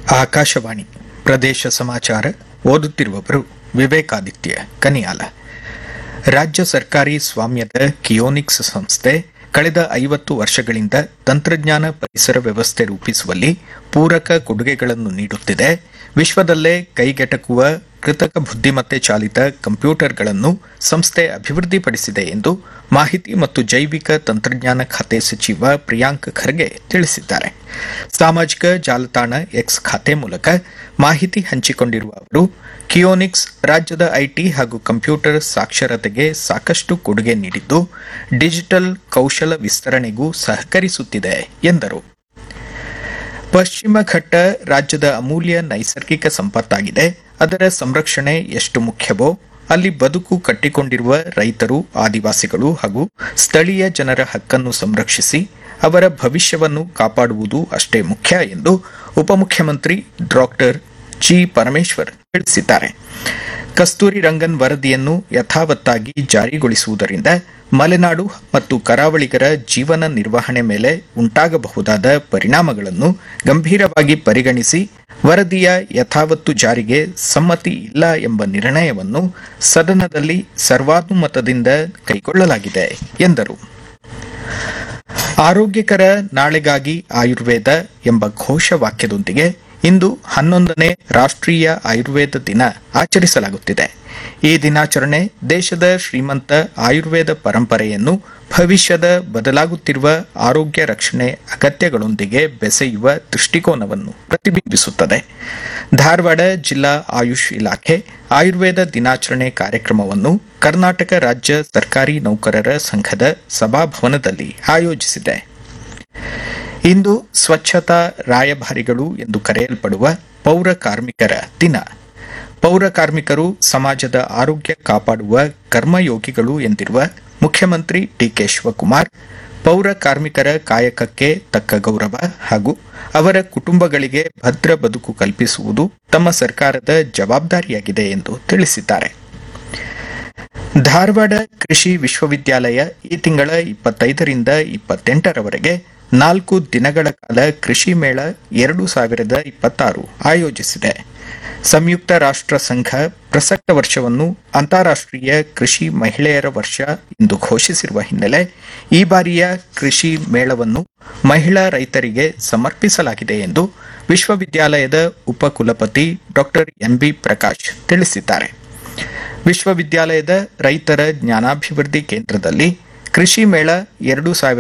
ಆಕಾಶವಾಣಿ ಪ್ರದೇಶ ಸಮಾಚಾರ ಓದುತ್ತಿರುವವರು ವಿವೇಕಾದಿತ್ಯ ಕನಿಯಾಲ ರಾಜ್ಯ ಸರ್ಕಾರಿ ಸ್ವಾಮ್ಯದ ಕಿಯೋನಿಕ್ಸ್ ಸಂಸ್ಥೆ ಕಳೆದ ಐವತ್ತು ವರ್ಷಗಳಿಂದ ತಂತ್ರಜ್ಞಾನ ಪರಿಸರ ವ್ಯವಸ್ಥೆ ರೂಪಿಸುವಲ್ಲಿ ಪೂರಕ ಕೊಡುಗೆಗಳನ್ನು ನೀಡುತ್ತಿದೆ ವಿಶ್ವದಲ್ಲೇ ಕೈಗೆಟಕುವ ಕೃತಕ ಬುದ್ದಿಮತ್ತೆ ಚಾಲಿತ ಕಂಪ್ಯೂಟರ್ಗಳನ್ನು ಸಂಸ್ಥೆ ಅಭಿವೃದ್ಧಿಪಡಿಸಿದೆ ಎಂದು ಮಾಹಿತಿ ಮತ್ತು ಜೈವಿಕ ತಂತ್ರಜ್ಞಾನ ಖಾತೆ ಸಚಿವ ಪ್ರಿಯಾಂಕ್ ಖರ್ಗೆ ತಿಳಿಸಿದ್ದಾರೆ ಸಾಮಾಜಿಕ ಜಾಲತಾಣ ಎಕ್ಸ್ ಖಾತೆ ಮೂಲಕ ಮಾಹಿತಿ ಹಂಚಿಕೊಂಡಿರುವ ಅವರು ಕಿಯೋನಿಕ್ಸ್ ರಾಜ್ಯದ ಐಟಿ ಹಾಗೂ ಕಂಪ್ಯೂಟರ್ ಸಾಕ್ಷರತೆಗೆ ಸಾಕಷ್ಟು ಕೊಡುಗೆ ನೀಡಿದ್ದು ಡಿಜಿಟಲ್ ಕೌಶಲ ವಿಸ್ತರಣೆಗೂ ಸಹಕರಿಸುತ್ತಿದೆ ಎಂದರು ಪಶ್ಚಿಮ ಘಟ್ಟ ರಾಜ್ಯದ ಅಮೂಲ್ಯ ನೈಸರ್ಗಿಕ ಸಂಪತ್ತಾಗಿದೆ ಅದರ ಸಂರಕ್ಷಣೆ ಎಷ್ಟು ಮುಖ್ಯವೋ ಅಲ್ಲಿ ಬದುಕು ಕಟ್ಟಿಕೊಂಡಿರುವ ರೈತರು ಆದಿವಾಸಿಗಳು ಹಾಗೂ ಸ್ಥಳೀಯ ಜನರ ಹಕ್ಕನ್ನು ಸಂರಕ್ಷಿಸಿ ಅವರ ಭವಿಷ್ಯವನ್ನು ಕಾಪಾಡುವುದು ಅಷ್ಟೇ ಮುಖ್ಯ ಎಂದು ಉಪಮುಖ್ಯಮಂತ್ರಿ ಡಾಕ್ಟರ್ ಜಿ ಪರಮೇಶ್ವರ್ ತಿಳಿಸಿದ್ದಾರೆ ಕಸ್ತೂರಿ ರಂಗನ್ ವರದಿಯನ್ನು ಯಥಾವತ್ತಾಗಿ ಜಾರಿಗೊಳಿಸುವುದರಿಂದ ಮಲೆನಾಡು ಮತ್ತು ಕರಾವಳಿಗರ ಜೀವನ ನಿರ್ವಹಣೆ ಮೇಲೆ ಉಂಟಾಗಬಹುದಾದ ಪರಿಣಾಮಗಳನ್ನು ಗಂಭೀರವಾಗಿ ಪರಿಗಣಿಸಿ ವರದಿಯ ಯಥಾವತ್ತು ಜಾರಿಗೆ ಸಮ್ಮತಿ ಇಲ್ಲ ಎಂಬ ನಿರ್ಣಯವನ್ನು ಸದನದಲ್ಲಿ ಸರ್ವಾನುಮತದಿಂದ ಕೈಗೊಳ್ಳಲಾಗಿದೆ ಎಂದರು ಆರೋಗ್ಯಕರ ನಾಳೆಗಾಗಿ ಆಯುರ್ವೇದ ಎಂಬ ಘೋಷವಾಕ್ಯದೊಂದಿಗೆ ಇಂದು ಹನ್ನೊಂದನೇ ರಾಷ್ಟ್ರೀಯ ಆಯುರ್ವೇದ ದಿನ ಆಚರಿಸಲಾಗುತ್ತಿದೆ ಈ ದಿನಾಚರಣೆ ದೇಶದ ಶ್ರೀಮಂತ ಆಯುರ್ವೇದ ಪರಂಪರೆಯನ್ನು ಭವಿಷ್ಯದ ಬದಲಾಗುತ್ತಿರುವ ಆರೋಗ್ಯ ರಕ್ಷಣೆ ಅಗತ್ಯಗಳೊಂದಿಗೆ ಬೆಸೆಯುವ ದೃಷ್ಟಿಕೋನವನ್ನು ಪ್ರತಿಬಿಂಬಿಸುತ್ತದೆ ಧಾರವಾಡ ಜಿಲ್ಲಾ ಆಯುಷ್ ಇಲಾಖೆ ಆಯುರ್ವೇದ ದಿನಾಚರಣೆ ಕಾರ್ಯಕ್ರಮವನ್ನು ಕರ್ನಾಟಕ ರಾಜ್ಯ ಸರ್ಕಾರಿ ನೌಕರರ ಸಂಘದ ಸಭಾಭವನದಲ್ಲಿ ಆಯೋಜಿಸಿದೆ ಇಂದು ಸ್ವಚ್ಛತಾ ರಾಯಭಾರಿಗಳು ಎಂದು ಕರೆಯಲ್ಪಡುವ ಪೌರ ಕಾರ್ಮಿಕರ ದಿನ ಪೌರ ಕಾರ್ಮಿಕರು ಸಮಾಜದ ಆರೋಗ್ಯ ಕಾಪಾಡುವ ಕರ್ಮಯೋಗಿಗಳು ಎಂದಿರುವ ಮುಖ್ಯಮಂತ್ರಿ ಡಿಕೆ ಶಿವಕುಮಾರ್ ಪೌರ ಕಾರ್ಮಿಕರ ಕಾಯಕಕ್ಕೆ ತಕ್ಕ ಗೌರವ ಹಾಗೂ ಅವರ ಕುಟುಂಬಗಳಿಗೆ ಭದ್ರ ಬದುಕು ಕಲ್ಪಿಸುವುದು ತಮ್ಮ ಸರ್ಕಾರದ ಜವಾಬ್ದಾರಿಯಾಗಿದೆ ಎಂದು ತಿಳಿಸಿದ್ದಾರೆ ಧಾರವಾಡ ಕೃಷಿ ವಿಶ್ವವಿದ್ಯಾಲಯ ಈ ತಿಂಗಳ ಇಪ್ಪತ್ತೈದರಿಂದ ಇಪ್ಪತ್ತೆಂಟರವರೆಗೆ ನಾಲ್ಕು ದಿನಗಳ ಕಾಲ ಕೃಷಿ ಮೇಳ ಎರಡು ಸಾವಿರದ ಇಪ್ಪತ್ತಾರು ಆಯೋಜಿಸಿದೆ ಸಂಯುಕ್ತ ರಾಷ್ಟ್ರ ಸಂಘ ಪ್ರಸಕ್ತ ವರ್ಷವನ್ನು ಅಂತಾರಾಷ್ಟ್ರೀಯ ಕೃಷಿ ಮಹಿಳೆಯರ ವರ್ಷ ಎಂದು ಘೋಷಿಸಿರುವ ಹಿನ್ನೆಲೆ ಈ ಬಾರಿಯ ಕೃಷಿ ಮೇಳವನ್ನು ಮಹಿಳಾ ರೈತರಿಗೆ ಸಮರ್ಪಿಸಲಾಗಿದೆ ಎಂದು ವಿಶ್ವವಿದ್ಯಾಲಯದ ಉಪಕುಲಪತಿ ಡಾಕ್ಟರ್ ಎಂಬಿ ಪ್ರಕಾಶ್ ತಿಳಿಸಿದ್ದಾರೆ ವಿಶ್ವವಿದ್ಯಾಲಯದ ರೈತರ ಜ್ಞಾನಾಭಿವೃದ್ಧಿ ಕೇಂದ್ರದಲ್ಲಿ ಕೃಷಿ ಮೇಳ ಎರಡು ಸಾವಿರದ